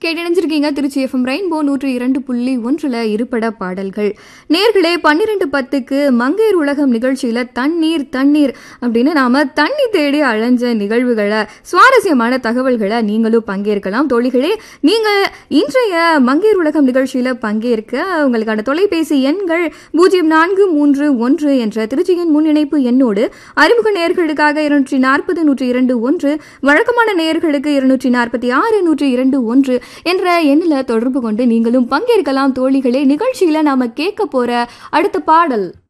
கேட்டணிஞ்சிருக்கீங்க Trichy FM rainbow நூற்றி இரண்டு புள்ளி ஒன்றில் இருபட பாடல்கள் நேர்களே பன்னிரெண்டு பத்துக்கு மங்கையர் உலகம் நிகழ்ச்சியில் தண்ணீர் தண்ணீர் அப்படின்னு நாம தண்ணி தேடி அலைஞ்ச நிகழ்வுகளை சுவாரஸ்யமான தகவல்களை நீங்களும் பங்கேற்கலாம் தோழிகளே நீங்கள் இன்றைய மங்கையர் உலகம் நிகழ்ச்சியில் பங்கேற்க உங்களுக்கான தொலைபேசி எண்கள் பூஜ்ஜியம் நான்கு மூன்று ஒன்று என்ற திருச்சியின் முன்னிணைப்பு எண்ணோடு அறிமுக நேர்களுக்காக இருநூற்றி நாற்பது நூற்றி இரண்டு ஒன்று வழக்கமான நேயர்களுக்கு இருநூற்றி நாற்பத்தி ஆறு நூற்றி இரண்டு ஒன்று என்ற எண்ணில் தொடர்பு கொண்டு நீங்களும் பங்கேற்கலாம் தோழிகளே நிகழ்ச்சியில நாம கேட்க போற அடுத்த பாடல்